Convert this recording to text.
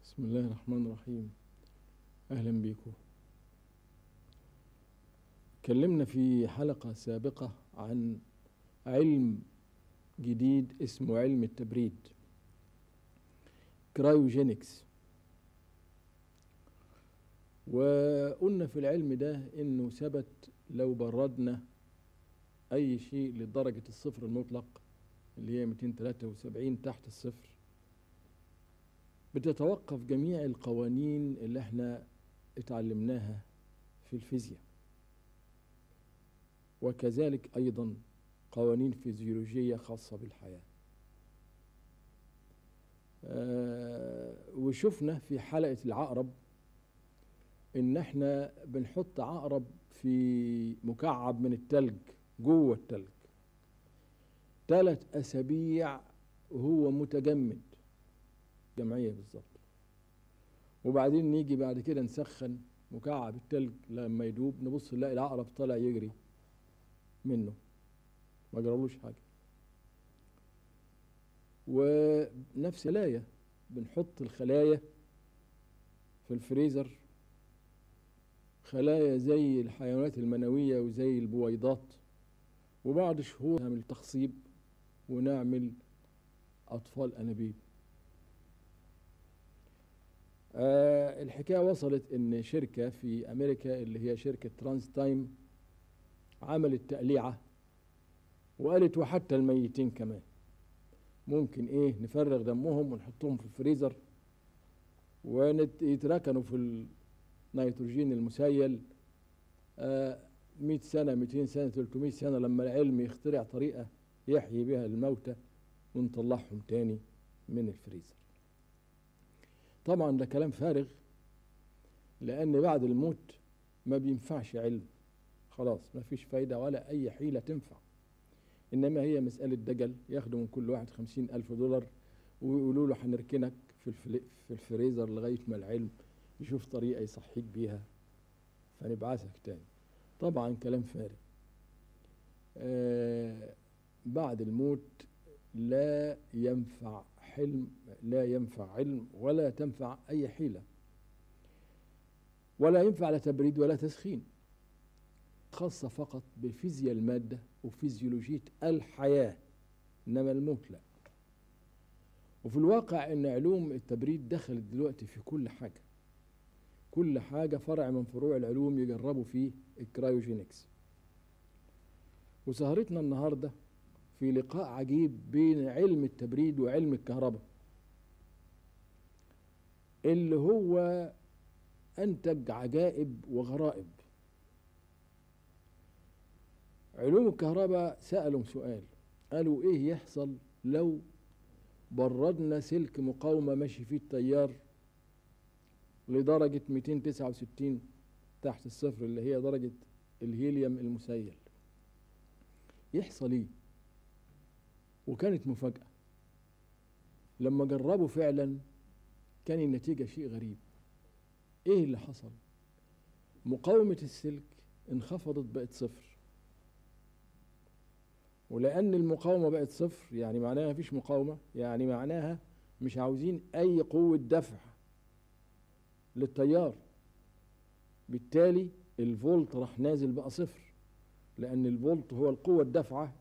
بسم الله الرحمن الرحيم أهلا بكم تكلمنا في حلقة سابقة عن علم جديد اسمه علم التبريد كرايوجينكس وقلنا في العلم ده انه ثبت لو بردنا اي شيء لدرجة الصفر المطلق اللي هي 273 تحت الصفر بتتوقف جميع القوانين اللي احنا اتعلمناها في الفيزياء وكذلك ايضا قوانين فيزيولوجية خاصة بالحياة آه وشفنا في حلقة العقرب ان احنا بنحط عقرب في مكعب من التلج جوه التلج ثلاث اسابيع وهو متجمد جمعية بالظبط وبعدين نيجي بعد كده نسخن مكعب التلج لما يدوب نبص نلاقي العقرب طالع يجري منه ما جرالوش حاجة ونفس خلايا بنحط الخلايا في الفريزر خلايا زي الحيوانات المنوية وزي البويضات وبعد شهور نعمل تخصيب ونعمل أطفال أنابيب آه الحكاية وصلت إن شركة في أمريكا اللي هي شركة ترانس تايم عملت تقليعة وقالت وحتى الميتين كمان ممكن إيه نفرغ دمهم ونحطهم في الفريزر ويتركنوا في النيتروجين المسيل آه 100 سنة 200 سنة 300 سنة لما العلم يخترع طريقة يحيي بها الموتى ونطلعهم تاني من الفريزر طبعا ده كلام فارغ لأن بعد الموت ما بينفعش علم خلاص ما فيش فايدة ولا أي حيلة تنفع إنما هي مسألة دجل ياخدوا من كل واحد خمسين ألف دولار ويقولوا له هنركنك في, في الفريزر لغاية ما العلم يشوف طريقة يصحيك بيها فنبعثك تاني طبعا كلام فارغ آه بعد الموت لا ينفع حلم لا ينفع علم ولا تنفع أي حيلة ولا ينفع لا تبريد ولا تسخين خاصة فقط بفيزياء المادة وفيزيولوجية الحياة إنما الموت لا وفي الواقع إن علوم التبريد دخلت دلوقتي في كل حاجة كل حاجة فرع من فروع العلوم يجربوا فيه الكرايوجينكس وسهرتنا النهارده في لقاء عجيب بين علم التبريد وعلم الكهرباء اللي هو أنتج عجائب وغرائب علوم الكهرباء سألوا سؤال قالوا إيه يحصل لو بردنا سلك مقاومة ماشي فيه التيار لدرجة 269 تحت الصفر اللي هي درجة الهيليوم المسيل يحصل ايه وكانت مفاجأة لما جربوا فعلا كان النتيجة شيء غريب ايه اللي حصل مقاومة السلك انخفضت بقت صفر ولأن المقاومة بقت صفر يعني معناها مفيش مقاومة يعني معناها مش عاوزين أي قوة دفع للتيار بالتالي الفولت راح نازل بقى صفر لأن الفولت هو القوة الدافعة